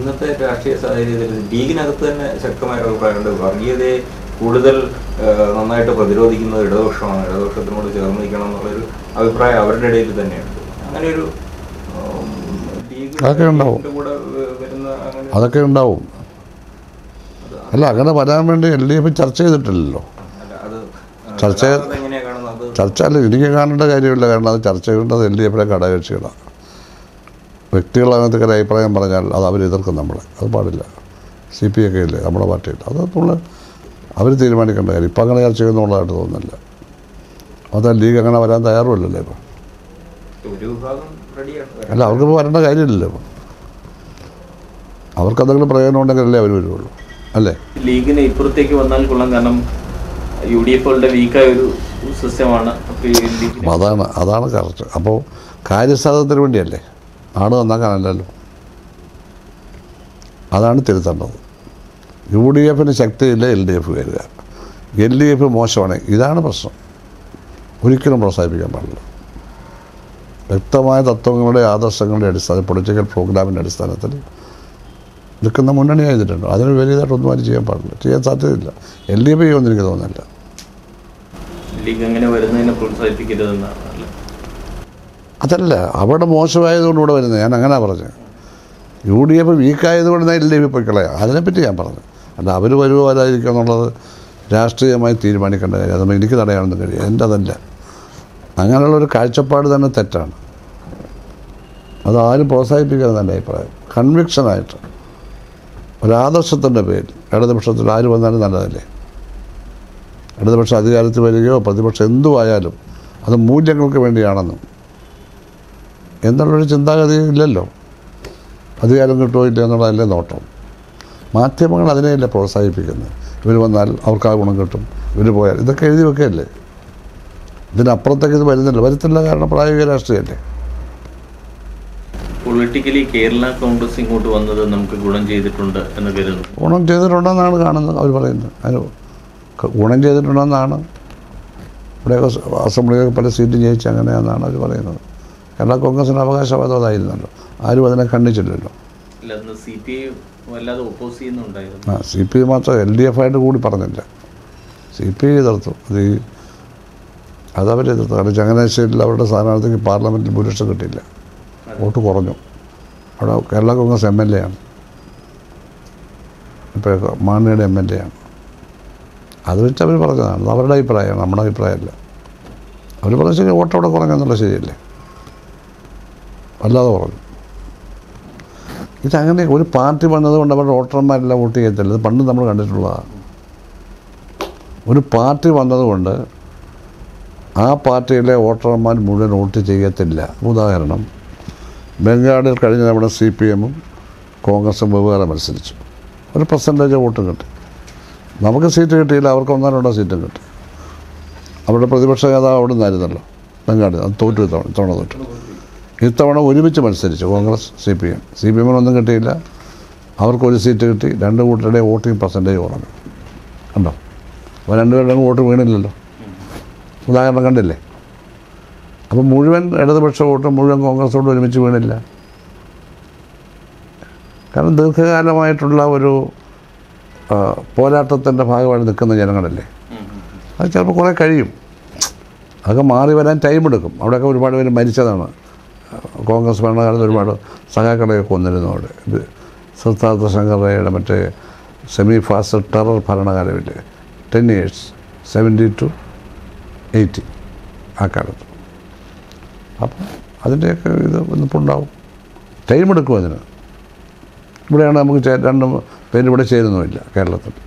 ഇന്നത്തെ രാഷ്ട്രീയ സാഹചര്യത്തിൽ ലീഗിനകത്ത് തന്നെ ശക്തമായ ഒരു അഭിപ്രായമുണ്ട് വർഗീയതയെ കൂടുതൽ ആ, നന്നായിട്ട് പ്രതിരോധിക്കുന്നത് ഇടതുപക്ഷമാണ് ഇടതുപക്ഷത്തിനോട് ചേർന്ന് നിൽക്കണം എന്നുള്ളൊരു അഭിപ്രായം അവരുടെ ഇടയിൽ തന്നെയുണ്ട് അങ്ങനെ ഒരു ഉം, ലീഗ് അതൊക്കെ ഉണ്ടാവും. ലീഗിന്റെ കൂടെ വ- വരുന്ന അങ്ങനെ അതൊക്കെ ഉണ്ടാവും അല്ല അങ്ങനെ വരാൻ വേണ്ടി എൽ ഡി എഫ് ചർച്ച ചെയ്തിട്ടില്ലല്ലോ അല്ല, അത് ചർച്ച യഥാർത്ഥത്തിൽ എങ്ങനെയാ കാണുന്നത് അത് ചർച്ച അല്ല എനിക്ക് കാണേണ്ട കാര്യമില്ല കാരണം അത് ചർച്ച ചെയ്യേണ്ടത് എൽ ഡി എഫിലെ ഘടകകക്ഷികളാണ് വ്യക്തികൾ അതിനകത്ത് ഒരു അഭിപ്രായം പറഞ്ഞാൽ അത് അവർ എതിർക്കും നമ്മളെ അത് പാടില്ല സി പി ഒക്കെ ഇല്ലേ നമ്മുടെ പാർട്ടിയിൽ അത് നമ്മൾ അവർ തീരുമാനിക്കേണ്ട കാര്യം ഇപ്പം അങ്ങനെ ചർച്ച ചെയ്യുന്നുള്ളതായിട്ട് തോന്നുന്നില്ല അത് ലീഗ് അങ്ങനെ വരാൻ തയ്യാറുമല്ലല്ലോ ഇപ്പം ഒരു വിഭാഗം റെഡിയാണ് അല്ല അവർക്കിപ്പോൾ വരേണ്ട കാര്യമില്ലല്ലോ ഇപ്പം അവർക്ക് എന്തെങ്കിലും പ്രയോജനം ഉണ്ടെങ്കിലല്ലേ അവർ വരുള്ളൂ അല്ലേ ലീഗിന് ഇപ്പുറത്തേക്ക് വന്നാൽ കൊള്ളാം കാരണം യു ഡി എഫുകളുടെ വീക്കായ ഒരു സിസ്റ്റമാണ് അപ്പോൾ ഈ ലീഗിന് അപ്പം അതാണ് അതാണ് കറക്റ്റ് അപ്പോൾ കാര്യസാധനത്തിന് വേണ്ടിയല്ലേ നാട് നന്നാക്കാനല്ലല്ലോ അതാണ് തിരുത്തേണ്ടത് യു ഡി എഫിന് ശക്തിയില്ല എൽ ഡി എഫ് വരിക എൽ ഡി എഫ് മോശമാണ് ഇതാണ് പ്രശ്നം ഒരിക്കലും പ്രോത്സാഹിപ്പിക്കാൻ പാടില്ല വ്യക്തമായ തത്വങ്ങളുടെ ആദർശങ്ങളുടെ അടിസ്ഥാനം പൊളിറ്റിക്കൽ പ്രോഗ്രാമിൻ്റെ അടിസ്ഥാനത്തിൽ നിൽക്കുന്ന മുന്നണി ആയതിട്ടുണ്ട് അതിന് വലിയതായിട്ടൊന്നും ആരും ചെയ്യാൻ പാടില്ല ചെയ്യാൻ സാധ്യതയില്ല എൽ ഡി എഫ് ചെയ്യുമെന്ന് എനിക്ക് തോന്നുന്നില്ല ലീഗ് അങ്ങനെ വരുന്നതിനെ പ്രോത്സാഹിപ്പിക്കരുതെന്നാണ് അല്ലേ അതല്ല അവിടെ മോശമായതുകൊണ്ട് ഇവിടെ വരുന്നത് ഞാൻ അങ്ങനെ പറഞ്ഞത് യു ഡി എഫ് വീക്കായതുകൊണ്ട് എൽ ഡി എഫ് പോയി കളയാം അതിനെപ്പറ്റി ഞാൻ പറഞ്ഞു അല്ല അവർ വരുമോ വരാതിരിക്കുക എന്നുള്ളത് രാഷ്ട്രീയമായി തീരുമാനിക്കേണ്ട കാര്യം അതൊന്നും എനിക്ക് തടയാനൊന്നും കഴിയും എൻ്റെ അതല്ല അങ്ങനെയുള്ള ഒരു കാഴ്ചപ്പാട് തന്നെ തെറ്റാണ് അത് ആരും പ്രോത്സാഹിപ്പിക്കരുത് എൻ്റെ അഭിപ്രായം കൺവിക്ഷനായിട്ട് ഒരാദർശത്തിൻ്റെ പേരിൽ ഇടതുപക്ഷത്തിൽ ആര് വന്നാലും നല്ലതല്ലേ ഇടതുപക്ഷം അധികാരത്തിൽ വരികയോ പ്രതിപക്ഷം എന്തുമായാലും അത് മൂല്യങ്ങൾക്ക് വേണ്ടിയാണെന്നും എന്നുള്ളൊരു ചിന്താഗതി ഇല്ലല്ലോ അധികാരം കിട്ടുമോ ഇല്ല എന്നുള്ളതല്ലേ നോട്ടം മാധ്യമങ്ങൾ അതിനെയല്ലേ പ്രോത്സാഹിപ്പിക്കുന്നത് ഇവർ വന്നാൽ അവർക്ക് ആ ഗുണം കിട്ടും ഇവർ പോയാൽ ഇതൊക്കെ എഴുതി വെക്കുകയല്ലേ ഇതിനപ്പുറത്തേക്ക് ഇത് വരുന്നില്ല വരുത്തില്ല കാരണം പ്രായോഗിക രാഷ്ട്രീയമല്ലേ പൊളിറ്റിക്കലി കേരള കോൺഗ്രസ് ഇങ്ങോട്ട് വന്നത് നമുക്ക് ഗുണം ചെയ്തിട്ടുണ്ട് എന്ന് കരുതുന്നു ഗുണം ചെയ്തിട്ടുണ്ടെന്നാണ് കാണുന്നത് അവർ പറയുന്നത് അതിന് ക- ഗുണം ചെയ്തിട്ടുണ്ടെന്നാണ് ഇവിടെയൊക്കെ സ- അസംബ്ലിയൊക്കെ പല സീറ്റും ജയിച്ച് അങ്ങനെയാണെന്നാണ് അവർ പറയുന്നത് കേരള കോൺഗ്രസിന് അവകാശവാദം അതായിരുന്നല്ലോ ആരും അതിനെ ഖണ്ഡിച്ചില്ലല്ലോ ഇല്ല അന്ന് സി പി ഐ വല്ലാതെ ഒപ്പോസ് ചെയ്യുന്നുണ്ടായിരുന്നു ആ സി പി ഐ മാത്രം എൽ ഡി എഫ് ആയിട്ട് കൂടി പറഞ്ഞില്ല സി പി ഐ എതിർത്തു അത് ഈ അതവർ എതിർത്തു കാരണം ചങ്ങനാശ്ശേരിയിൽ അവരുടെ സ്ഥാനാർത്ഥിക്ക് പാർലമെൻറ്റിൽ ഭൂരിപക്ഷം കിട്ടിയില്ല വോട്ട് കുറഞ്ഞു അവിടെ Kerala Congress M L A ആണ് ഇപ്പോൾ മാണിയുടെ എം എൽ എ ആണ് അത് വെച്ച് അവർ പറഞ്ഞതാണ് അത് അവരുടെ അഭിപ്രായമാണ് നമ്മുടെ അഭിപ്രായമല്ല അവർ പറഞ്ഞ ശരി വോട്ട് അവിടെ കുറഞ്ഞെന്നുള്ള ശരിയല്ലേ വല്ലാതെ കുറഞ്ഞു ഇതങ്ങനെ ഒരു പാർട്ടി വന്നതുകൊണ്ട് അവരുടെ വോട്ടർമാരെല്ലാം വോട്ട് ചെയ്യത്തില്ല ഇത് പണ്ട് നമ്മൾ കണ്ടിട്ടുള്ളതാണ് ഒരു പാർട്ടി വന്നതുകൊണ്ട് ആ പാർട്ടിയിലെ വോട്ടർമാർ മുഴുവൻ വോട്ട് ചെയ്യത്തില്ല ഉദാഹരണം ബംഗാളിൽ കഴിഞ്ഞ തവണ സി പി എമ്മും കോൺഗ്രസും വെവ്വേറെ മത്സരിച്ചു ഒരു പെർസെൻറ്റേജ് വോട്ടും കിട്ടി നമുക്ക് സീറ്റ് കിട്ടിയില്ല അവർക്ക് ഒന്നോ രണ്ടോ സീറ്റും കിട്ടി അവരുടെ പ്രതിപക്ഷ നേതാവ് അവിടെ നിന്നായിരുന്നല്ലോ ബംഗാളിൽ അത് തോറ്റു ഇത്തവണ ഇത്തവണ തോറ്റു ഇത്തവണ ഒരുമിച്ച് മത്സരിച്ചു Congress C P M C P എമ്മിനൊന്നും കിട്ടിയില്ല അവർക്ക് ഒരു സീറ്റ് കിട്ടി രണ്ട് കൂട്ടരുടെ വോട്ടിംഗ് പെർസെൻറ്റേജ് കുറഞ്ഞു കണ്ടോ അപ്പോൾ രണ്ടുപേരുടെയും വോട്ട് വീണില്ലല്ലോ ഉദാഹരണം കണ്ടില്ലേ അപ്പം മുഴുവൻ ഇടതുപക്ഷ വോട്ട് മുഴുവൻ കോൺഗ്രസ് വോട്ട് ഒരുമിച്ച് വീണില്ല കാരണം ദീർഘകാലമായിട്ടുള്ള ഒരു ആ, പോരാട്ടത്തിൻ്റെ ഭാഗമായിട്ട് നിൽക്കുന്ന ജനങ്ങളല്ലേ അത് ചിലപ്പോൾ കുറേ കഴിയും അതൊക്കെ മാറി വരാൻ ടൈം എടുക്കും അവിടെയൊക്കെ ഒരുപാട് പേര് മരിച്ചതാണ് കോൺഗ്രസ് ഭരണകാലത്ത് ഒരുപാട് സഖാക്കളെയൊക്കെ കൊന്നിരുന്നു അവിടെ ഇത് സിദ്ധാർത്ഥ ശങ്കറയുടെ മറ്റേ സെമി ഫാസ്റ്റ് ടെറർ ഭരണകാലമില്ലേ ten years seventy to eighty ആ കാലത്ത് അപ്പം അതിൻ്റെയൊക്കെ ഇത് ഇന്നിപ്പോൾ ഉണ്ടാവും ടൈം എടുക്കും അതിന് ഇവിടെയാണ് നമുക്ക് ചേ- രണ്ടും പേര് ഇവിടെ ചേരുന്നുമില്ല കേരളത്തിൽ